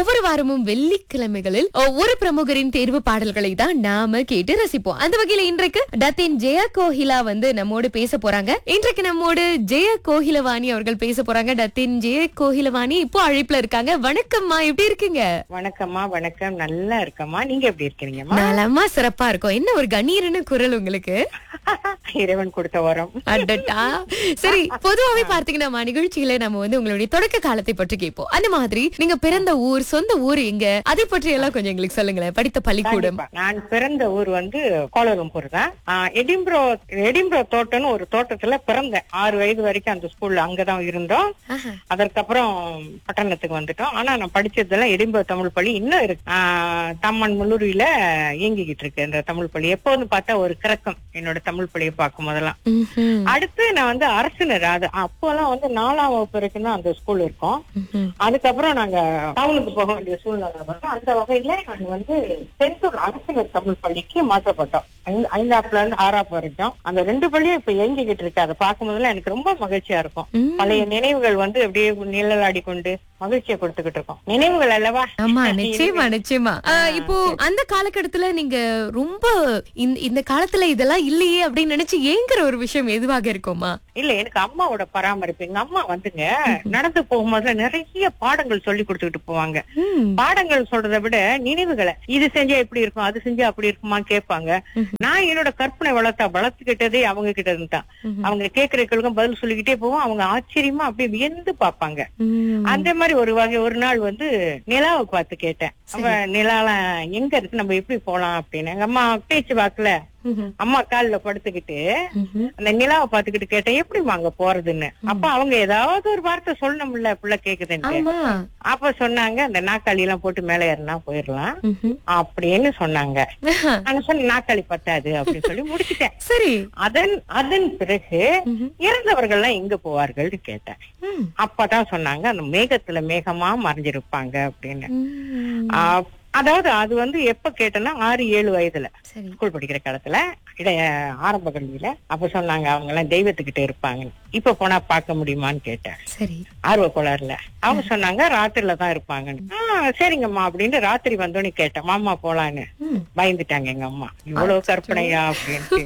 ஒவ்வொரு வாரமும் வெள்ளிக்கிழமைகளில் ஒவ்வொரு பிரமுகரின் தேர்வு பாடல்களை தான் நாம கேட்டு ரசிப்போம் அந்த வகையில இன்றைக்கு டத்தின் ஜெய கோகிலா வந்து நம்மோடு பேச போறாங்க இன்றைக்கு நம்மோடு ஜெய கோகிலவாணி அவர்கள் பேச போறாங்க டத்தின் ஜெய கோகிலவாணி இப்போ அழைப்புல இருக்காங்க வணக்கம்மா எப்படி இருக்கீங்க வணக்கம்மா வணக்கம் நல்லா இருக்கம்மா நீங்க எப்படி இருக்கிறீங்கம்மா நலமா சிறப்பா இருக்கும் என்ன ஒரு கணீர்னு குரல் உங்களுக்கு இறைவன் கொடுத்த வரம் அடட்டா சரி பொதுவாவே பார்த்தீங்கன்னா நிகழ்ச்சியில நம்ம வந்து உங்களுடைய தொடக்க காலத்தை பற்றி கேட்போம் அந்த மாதிரி நீங்க பிறந்த ஊர் சொந்த ஊர் எங்க அதை பற்றி எல்லாம் கொஞ்சம் எங்களுக்கு சொல்லுங்களேன் படித்த பள்ளிக்கூடம் கண்டிப்பா. நான் பிறந்த ஊர் வந்து கோலலம்பூர் தான் ஆஹ், எடின்ப்ரோ எடின்ப்ரோ தோட்டம்னு ஒரு தோட்டத்துல பிறந்தேன் ஆறு வயது வரைக்கும் அந்த ஸ்கூல்ல அங்கதான் இருந்தோம் ஆஹா. அதற்கப்புறம் பட்டணத்துக்கு வந்துட்டோம் ஆனா நான் படிச்சதெல்லாம் எடின்போ தமிழ் பள்ளி இன்னும் இருக்கு ஆஹ், தம்மன் முள்ளூரியில இயங்கிக்கிட்டு இருக்கு இந்த தமிழ் பள்ளி எப்போதும் பார்த்தா ஒரு கிறக்கம் என்னோட தமிழ் பள்ளியை பார்க்கும் போதெல்லாம் ம்ஹும். அடுத்து நான் வந்து அரசினர் அது அப்போலாம் வந்து நாலாம் வகுப்பு வரைக்கும் தான் அந்த ஸ்கூல் இருக்கும் ம்ஹும். அதுக்கப்புறம் நாங்க டவுனுக்கு போக வேண்டிய சூழ்நிலை வரும் அந்த வகையில நாங்க வந்து செந்தூர் அரசினர் தமிழ் பள்ளிக்கு மாற்றப்பட்டோம் ஐந்து- ஐந்தாப்புல இருந்து ஆறாப்பு வரைக்கும் அந்த ரெண்டு பள்ளியும் இப்ப இயங்கிக்கிட்டு இருக்கு அதை பார்க்கும் போதெல்லாம் எனக்கு ரொம்ப மகிழ்ச்சியா இருக்கும் ம். பழைய நினைவுகள் வந்து அப்படியே நிழலாடி கொண்டு மகிழ்ச்சியை கொடுத்துக்கிட்டு இருக்கோம் நினைவுகள் அல்லவா ஆமா நிச்சயமா நிச்சயமா ஆஹ், இப்போ அந்த காலகட்டத்துல நீங்க ரொம்ப இந்த- இந்த காலத்துல இதெல்லாம் இல்லையே அப்படின்னு நினைச்சு ஏங்குற ஒரு விஷயம் எதுவாக இருக்குமா இல்ல எனக்கு அம்மாவோட பராமரிப்பு எங்க அம்மா வந்துங்க நடந்து போகும்போதுல நிறைய பாடங்கள் சொல்லி கொடுத்துக்கிட்டு போவாங்க ம். பாடங்கள் சொல்றதை விட நினைவுகளை இது செஞ்சா எப்படி இருக்கும் அது செஞ்சா அப்படி இருக்குமா கேட்பாங்க நான் என்னோட கற்பனை வளர்த்தா வளர்த்துக்கிட்டதே அவங்க கிட்ட இருந்து தான் அவங்க கேட்கிற கேள்விக்கும் பதில் சொல்லிக்கிட்டே போவோம் அவங்க ஆச்சரியமா அப்படியே வியந்து பார்ப்பாங்க ம். அந்த மாதிரி ஒரு வகை ஒரு நாள் வந்து நிலாவை பார்த்து கேட்டேன் அப்ப நிலாலாம் எங்க இருக்கு நம்ம எப்படி போலாம் அப்படின்னு எங்க அம்மா பேச்சு வாக்குல ம்ஹும். அம்மா கால்ல படுத்துக்கிட்டு ம்ஹும். அந்த நிலாவை பாத்துக்கிட்டு கேட்டேன் எப்படிமா அங்க போறதுன்னு அப்ப அவங்க ஏதாவது ஒரு வார்த்தை சொல்லணும்ல புள்ள கேக்குதுன்ட்டு ஆமா அப்ப சொன்னாங்க அந்த நாக்காளி எல்லாம் போட்டு மேல ஏறினா போயிடலாம் ம்ஹும். அப்படின்னு சொன்னாங்க நான் சொன்ன நாக்காளி பத்தாது அப்படின்னு சொல்லி முடிச்சிட்டேன் சரி அதன் அதன் பிறகு ம்ஹும். இறந்தவர்கள் எல்லாம் எங்க போவார்கள்னு கேட்டேன் ம். அப்பதான் சொன்னாங்க அந்த மேகத்துல மேகமா மறைஞ்சிருப்பாங்க அப்படின்னு ம். ஆ, அதாவது அது வந்து எப்ப கேட்டேன்னா ஆறு ஏழு வயதுல சரி ஸ்கூல் படிக்கிற காலத்துல இடைய ஆரம்ப கல்வியில அப்ப சொன்னாங்க அவங்க எல்லாம் தெய்வத்துக்கிட்ட இருப்பாங்க இப்ப போனா பார்க்க முடியுமான்னு கேட்டேன் சரி ஆர்வ கோளாறுல அவங்க சொன்னாங்க ராத்திரில தான் இருப்பாங்கன்னு ஆ, சரிங்கம்மா அப்படின்னு ராத்திரி வந்தோன்னு கேட்டேன் மாமா போலான்னு ம். பயந்துட்டாங்க எங்க அம்மா இவ்வளவு கற்பனையா அப்படின்ட்டு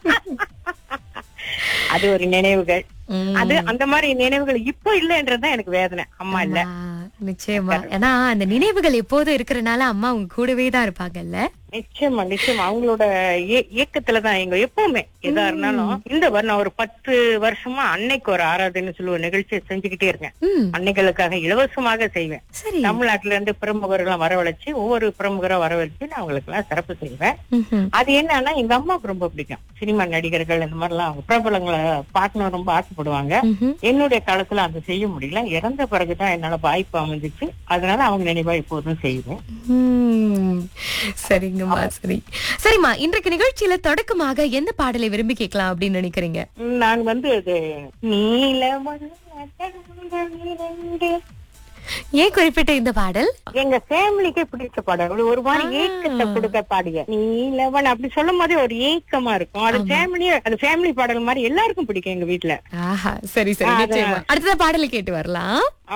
அது ஒரு நினைவுகள் ம். அது அந்த மாதிரி நினைவுகள் இப்போ இல்லைன்றதுதான் எனக்கு வேதனை அம்மா இல்ல ஆமா, நிச்சயமா ஏன்னா அந்த நினைவுகள் எப்போதும் இருக்கிறனால அம்மா உங்க கூடவே தான் இருப்பாங்கல்ல நிச்சயமா நிச்சயமா அவங்களோட இய- இயக்கத்துலதான் எங்க எப்பவுமே எதா இருந்தாலும் இந்த வர நான் ஒரு பத்து வருஷமா அன்னைக்கு ஒரு ஆராதனை சொல்லி ஒரு நிகழ்ச்சியை செஞ்சுக்கிட்டே இருக்கேன் ம். அன்னைகளுக்காக இலவசமாக செய்வேன் சரி தமிழ்நாட்டுல இருந்து பிரமுகர்களை வரவழைச்சு ஒவ்வொரு பிரமுகரை வரவழைச்சு நான் அவங்களுக்கு எல்லாம் சிறப்பு செய்வேன் ம்ஹும். அது என்னன்னா எங்க அம்மாவுக்கு ரொம்ப பிடிக்கும் சினிமா நடிகர்கள் இந்த மாதிரி எல்லாம் பிரபலங்களை பார்க்கணும் ரொம்ப ஆசைப்படுவாங்க ம்ஹும். என்னுடைய காலத்துல அது செய்ய முடியல இறந்த பிறகுதான் என்னால வாய்ப்பு அமைஞ்சிச்சு அதனால அவங்க நினைவா இப்போதும் செய்வேன் ம். சரிங்கம்மா சரி சரிம்மா இன்றைக்கு நிகழ்ச்சியில தொடக்கமாக எந்த பாடலை விரும்பி கேட்கலாம் அப்படின்னு நினைக்கிறீங்க நான் வந்து இது நீலமணி இரண்டு. ஏன் குறிப்பிட்ட இந்த பாடல் எங்க ஃபேமிலிக்கே பிடிச்ச பாடல் ஒரு மாதிரி ஏக்கத்தை கொடுக்க பாடிய நீலவன் அப்படி சொல்லும் போதே ஒரு ஏக்கமா இருக்கும் அது ஃபேமிலி அது ஃபேமிலி பாடல் மாதிரி எல்லாருக்கும் பிடிக்கும் எங்க வீட்டுல ஆஹா சரி சரி ஆ, நிச்சயமா அடுத்ததா பாடலை கேட்டு வரலாம்